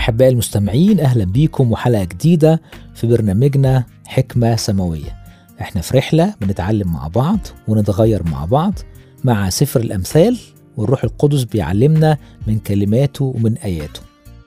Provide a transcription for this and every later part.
أحبائي المستمعين أهلا بيكم وحلقة جديدة في برنامجنا حكمة سماوية احنا في رحلة بنتعلم مع بعض ونتغير مع بعض مع سفر الأمثال والروح القدس بيعلمنا من كلماته ومن آياته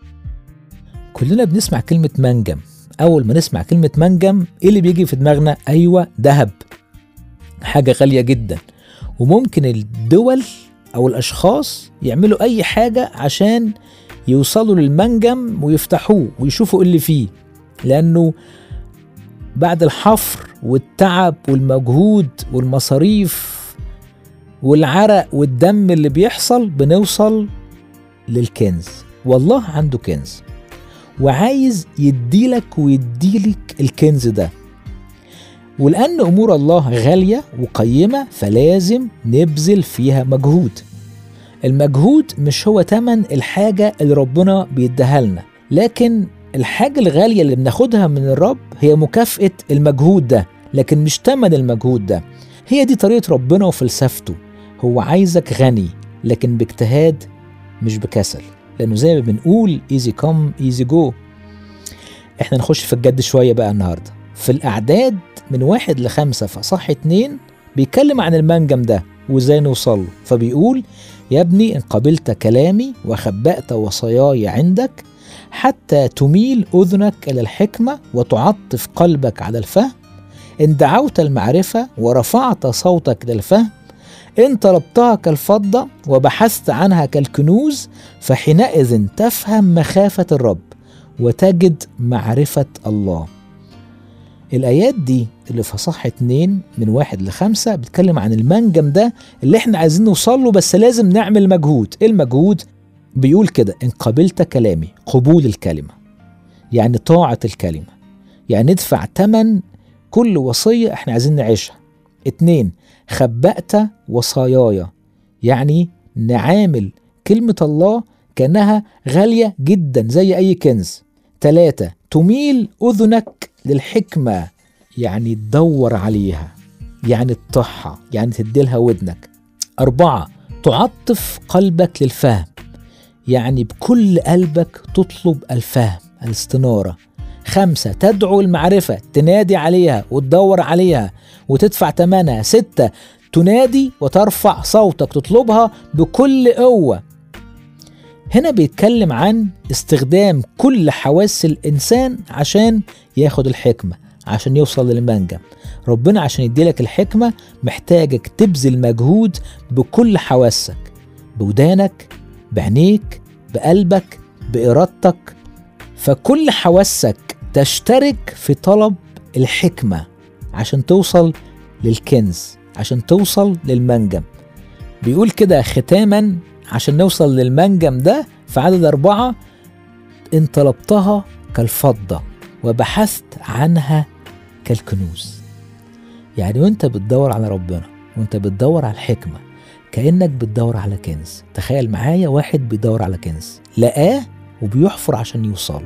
كلنا بنسمع كلمة منجم أول ما نسمع كلمة منجم إيه اللي بيجي في دماغنا؟ أيوة دهب حاجة غالية جدا وممكن الدول أو الأشخاص يعملوا أي حاجة عشان يوصلوا للمنجم ويفتحوه ويشوفوا إيه اللي فيه لأنه بعد الحفر والتعب والمجهود والمصاريف والعرق والدم اللي بيحصل بنوصل للكنز والله عنده كنز وعايز يديلك ويديلك الكنز ده ولأن أمور الله غالية وقيمة فلازم نبذل فيها مجهود المجهود مش هو تمن الحاجة اللي ربنا بيديها لنا لكن الحاجة الغالية اللي بناخدها من الرب هي مكافأة المجهود ده لكن مش تمن المجهود ده هي دي طريقة ربنا وفلسفته هو عايزك غني لكن باجتهاد مش بكسل لأنه زي ما بنقول ايزي كم ايزي جو احنا نخش في الجد شوية بقى النهاردة في الأعداد من واحد لخمسة في أصح اتنين بيتكلم عن المنجم ده وازاي نوصل له فبيقول يا ابني إن قبلت كلامي وخبأت وصاياي عندك حتى تميل أذنك إلى الحكمة وتعطف قلبك على الفهم إن دعوت المعرفة ورفعت صوتك للفهم إن طلبتها كالفضة وبحثت عنها كالكنوز فحينئذ تفهم مخافة الرب وتجد معرفة الله الآيات دي اللي في صح اتنين من واحد لخمسة بتتكلم عن المنجم ده اللي احنا عايزين نوصل له بس لازم نعمل مجهود ايه المجهود بيقول كده ان قبلت كلامي قبول الكلمة يعني طاعة الكلمة يعني ندفع تمن كل وصية احنا عايزين نعيشها اتنين خبأت وصاياي يعني نعامل كلمة الله كأنها غالية جدا زي أي كنز تلاتة تميل أذنك للحكمة يعني تدور عليها يعني تطحها يعني تديلها ودنك أربعة تعطف قلبك للفهم يعني بكل قلبك تطلب الفهم الاستنارة خمسة تدعو المعرفة تنادي عليها وتدور عليها وتدفع ثمنها ستة تنادي وترفع صوتك تطلبها بكل قوة هنا بيتكلم عن استخدام كل حواس الإنسان عشان ياخد الحكمة عشان يوصل للمنجم ربنا عشان يديلك الحكمة محتاجك تبذل مجهود بكل حواسك بودانك بعينيك بقلبك بإرادتك فكل حواسك تشترك في طلب الحكمة عشان توصل للكنز عشان توصل للمنجم بيقول كده ختاما عشان نوصل للمنجم ده في عدد أربعة إن طلبتها كالفضة وبحثت عنها كالكنوز يعني وانت بتدور على ربنا وانت بتدور على الحكمة كأنك بتدور على كنز تخيل معايا واحد بيدور على كنز لقاه وبيحفر عشان يوصل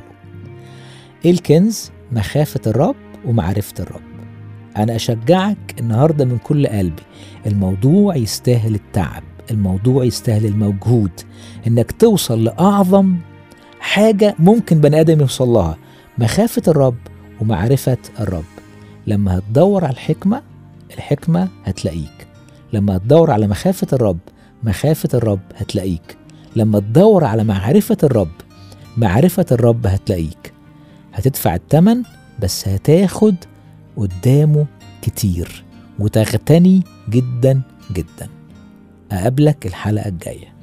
ايه الكنز مخافة الرب ومعرفة الرب أنا أشجعك النهاردة من كل قلبي الموضوع يستاهل التعب الموضوع يستاهل المجهود إنك توصل لأعظم حاجة ممكن بني آدم يوصل لها مخافة الرب ومعرفة الرب لما هتدور على الحكمة الحكمة هتلاقيك لما تدور على مخافة الرب مخافة الرب هتلاقيك لما تدور على معرفة الرب معرفة الرب هتلاقيك هتدفع التمن بس هتاخد قدامه كتير وتغتني جدا جدا أقابلك الحلقة الجاية